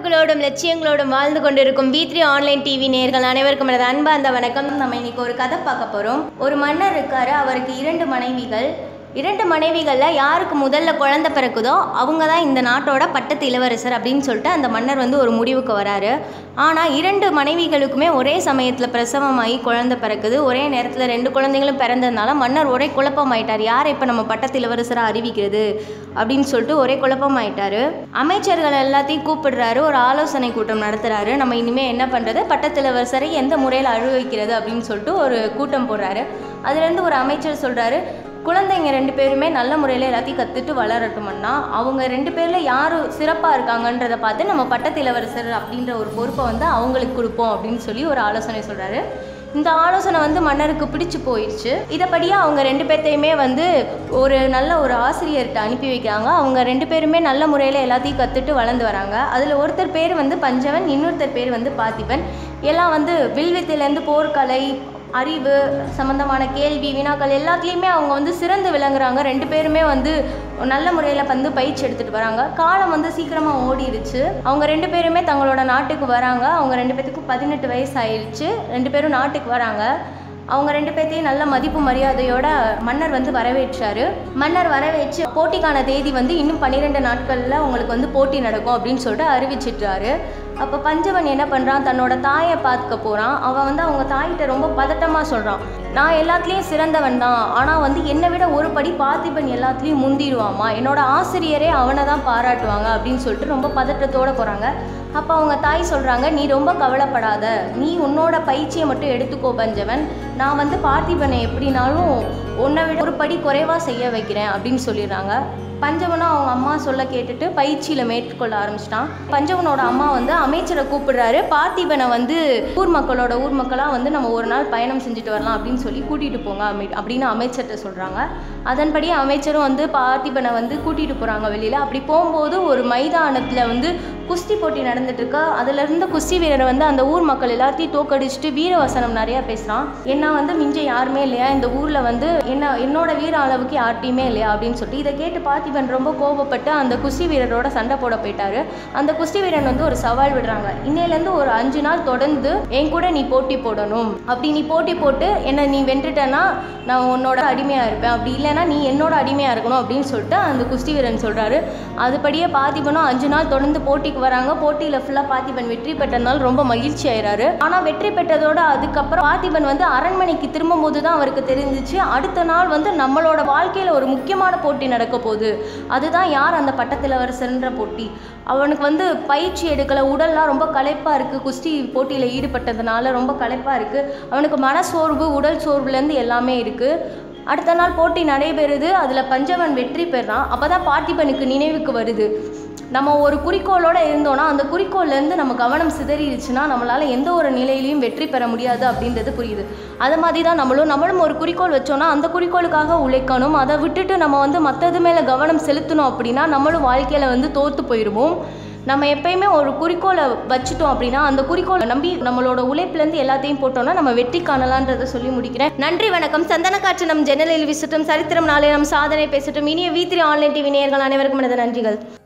கனவுகளோடும் லட்சியங்களோடும் வாழ்ந்து கொண்டிருக்கும் we three online TV நேர்கள் அனைவருக்கும் எனது அன்பார்ந்த வணக்கம் நம்ம இன்னைக்கு ஒரு கதை பார்க்க போகிறோம் ஒரு மன்னர் இருக்காரு அவருக்கு இரண்டு மனைவிகள் இரண்டு மனைவிகளில் யாருக்கு முதல்ல குழந்தை பிறக்குதோ அவங்க தான் இந்த நாட்டோட பட்டத்து இளவரசர் அப்படின்னு சொல்லிட்டு அந்த மன்னர் வந்து ஒரு முடிவுக்கு வராரு ஆனால் இரண்டு மனைவிகளுக்குமே ஒரே சமயத்தில் பிரசவமாகி குழந்தை பிறக்குது ஒரே நேரத்தில் ரெண்டு குழந்தைங்களும் பிறந்ததுனால மன்னர் ஒரே குழப்பமாயிட்டார் யாரை இப்போ நம்ம பட்டத்து இளவரசராக அறிவிக்கிறது அப்படின்னு சொல்லிட்டு ஒரே குழப்பமாயிட்டாரு அமைச்சர்கள் எல்லாத்தையும் கூப்பிடுறாரு ஒரு ஆலோசனை கூட்டம் நடத்துறாரு நம்ம இனிமேல் என்ன பண்ணுறது பட்டத்து இளவரசரை எந்த முறையில் அழுவிக்கிறது அப்படின்னு சொல்லிட்டு ஒரு கூட்டம் போடுறாரு அதுலேருந்து ஒரு அமைச்சர் சொல்கிறாரு குழந்தைங்க ரெண்டு பேருமே நல்ல முறையில் எல்லாத்தையும் கற்றுட்டு வளரட்டுமன்னா அவங்க ரெண்டு பேரில் யார் சிறப்பாக இருக்காங்கன்றதை பார்த்து நம்ம பட்டத்து இளவரசர் அப்படின்ற ஒரு பொறுப்பை வந்து அவங்களுக்கு கொடுப்போம் அப்படின்னு சொல்லி ஒரு ஆலோசனை சொல்கிறாரு இந்த ஆலோசனை வந்து மன்னருக்கு பிடிச்சு போயிடுச்சு இதைப்படியே அவங்க ரெண்டு பேர்த்தையுமே வந்து ஒரு நல்ல ஒரு ஆசிரியர்கிட்ட அனுப்பி வைக்கிறாங்க அவங்க ரெண்டு பேருமே நல்ல முறையில் எல்லாத்தையும் கற்றுட்டு வளர்ந்து வராங்க அதில் ஒருத்தர் பேர் வந்து பஞ்சவன் இன்னொருத்தர் பேர் வந்து பார்த்திபன் எல்லாம் வந்து வில்வித்தையிலேருந்து போர்க்கலை அறிவு சம்மந்தமான கேள்வி வினாக்கள் எல்லாத்துலேயுமே அவங்க வந்து சிறந்து விளங்குறாங்க ரெண்டு பேருமே வந்து நல்ல முறையில் வந்து பயிற்சி எடுத்துகிட்டு வராங்க காலம் வந்து சீக்கிரமாக ஓடிடுச்சு அவங்க ரெண்டு பேருமே தங்களோட நாட்டுக்கு வராங்க அவங்க ரெண்டு பேத்துக்கும் பதினெட்டு வயசு ஆயிடுச்சு ரெண்டு பேரும் நாட்டுக்கு வராங்க அவங்க ரெண்டு பேர்த்தையும் நல்ல மதிப்பு மரியாதையோட மன்னர் வந்து வரவேற்றாரு மன்னர் வரவேற்று போட்டிக்கான தேதி வந்து இன்னும் பன்னிரெண்டு நாட்களில் உங்களுக்கு வந்து போட்டி நடக்கும் அப்படின்னு சொல்லிட்டு அறிவிச்சிட்டாரு அப்போ பஞ்சவன் என்ன பண்ணுறான் தன்னோட தாயை பார்த்துக்க போகிறான் அவன் வந்து அவங்க தாயிட்ட ரொம்ப பதட்டமாக சொல்கிறான் நான் எல்லாத்துலேயும் சிறந்தவன் தான் ஆனால் வந்து என்னை விட ஒரு படி பார்த்திபன் எல்லாத்துலேயும் முந்திடுவாமா என்னோட ஆசிரியரே அவனை தான் பாராட்டுவாங்க அப்படின்னு சொல்லிட்டு ரொம்ப பதட்டத்தோடு போகிறாங்க அப்போ அவங்க தாய் சொல்கிறாங்க நீ ரொம்ப கவலைப்படாத நீ உன்னோட பயிற்சியை மட்டும் எடுத்துக்கோ பஞ்சவன் நான் வந்து பார்த்திபனை எப்படினாலும் உன்னை விட ஒரு படி குறைவாக செய்ய வைக்கிறேன் அப்படின்னு சொல்லிடுறாங்க பஞ்சவனும் அவங்க அம்மா சொல்ல கேட்டுட்டு பயிற்சியில் மேற்கொள்ள ஆரம்பிச்சிட்டான் பஞ்சவனோட அம்மா வந்து அமைச்சரை கூப்பிடுறாரு பார்த்திபனை வந்து ஊர் மக்களோட ஊர் மக்களாக வந்து நம்ம ஒரு நாள் பயணம் செஞ்சுட்டு வரலாம் அப்படின்னு சொல்லி கூட்டிகிட்டு போங்க அமை அப்படின்னு அமைச்சர்கிட்ட சொல்கிறாங்க அதன்படி அமைச்சரும் வந்து பார்த்திபனை வந்து கூட்டிகிட்டு போகிறாங்க வெளியில் அப்படி போகும்போது ஒரு மைதானத்தில் வந்து குஸ்தி போட்டி நடந்துட்டு இருக்கா அதுல இருந்த குஸ்தி வீரரை வந்து அந்த ஊர் மக்கள் எல்லாத்தையும் தோக்கடிச்சிட்டு வீரவசனம் நிறைய பேசுறான் என்ன வந்து மிஞ்ச யாருமே இல்லையா இந்த ஊர்ல வந்து என்ன என்னோட வீர அளவுக்கு யார்ட்டையுமே இல்லையா அப்படின்னு சொல்லிட்டு இதை கேட்டு பார்த்திபன் ரொம்ப கோபப்பட்டு அந்த குஸ்தி வீரரோட சண்டை போட போயிட்டாரு அந்த குஸ்தி வீரன் வந்து ஒரு சவால் விடுறாங்க இன்னையிலேருந்து ஒரு அஞ்சு நாள் தொடர்ந்து என் கூட நீ போட்டி போடணும் அப்படி நீ போட்டி போட்டு என்னை நீ வென்றுட்டேன்னா நான் உன்னோட அடிமையா இருப்பேன் அப்படி இல்லைன்னா நீ என்னோட அடிமையா இருக்கணும் அப்படின்னு சொல்லிட்டு அந்த குஸ்தி வீரன் சொல்றாரு அதுபடியே பார்த்திபனும் அஞ்சு நாள் தொடர்ந்து போட்டிக்கு வராங்க போட்டியில் ஃபுல்லாக பார்த்திபன் வெற்றி பெற்றனால ரொம்ப மகிழ்ச்சி ஆயிறாரு ஆனால் வெற்றி பெற்றதோட அதுக்கப்புறம் பார்த்திபன் வந்து அரண்மனைக்கு திரும்பும் போது தான் அவருக்கு தெரிஞ்சிச்சு அடுத்த நாள் வந்து நம்மளோட வாழ்க்கையில் ஒரு முக்கியமான போட்டி நடக்க போகுது அதுதான் யார் அந்த பட்டத்திலவரசர்ன்ற போட்டி அவனுக்கு வந்து பயிற்சி எடுக்கல உடல்லாம் ரொம்ப களைப்பாக இருக்குது குஸ்தி போட்டியில் ஈடுபட்டதுனால ரொம்ப களைப்பாக இருக்குது அவனுக்கு மனசோர்வு உடல் சோர்வுலேருந்து எல்லாமே இருக்குது அடுத்த நாள் போட்டி நடைபெறுது அதில் பஞ்சவன் வெற்றி பெறான் அப்போ தான் பார்த்திபனுக்கு நினைவுக்கு வருது நம்ம ஒரு குறிக்கோளோடு இருந்தோன்னா அந்த குறிக்கோள்லேருந்து நம்ம கவனம் சிதறிடுச்சுன்னா நம்மளால் எந்த ஒரு நிலையிலையும் வெற்றி பெற முடியாது அப்படின்றது புரியுது அது மாதிரி தான் நம்மளும் நம்மளும் ஒரு குறிக்கோள் வச்சோன்னா அந்த குறிக்கோளுக்காக உழைக்கணும் அதை விட்டுட்டு நம்ம வந்து மற்றது மேலே கவனம் செலுத்தணும் அப்படின்னா நம்மளும் வாழ்க்கையில் வந்து தோற்று போயிடுவோம் நம்ம எப்பயுமே ஒரு குறிக்கோளை வச்சுட்டோம் அப்படின்னா அந்த குறிக்கோளை நம்பி நம்மளோட உழைப்புலேருந்து எல்லாத்தையும் போட்டோம்னா நம்ம வெற்றி காணலான்றதை சொல்லி முடிக்கிறேன் நன்றி வணக்கம் சந்தன காற்று நம் ஜன்னலில் விசிட்டும் சரித்திரம் நாளை நம் சாதனை பேசட்டும் இனிய வி த்ரீ ஆன்லைன் டிவி நேயர்கள் அனைவருக்கும் எனது நன்றிகள்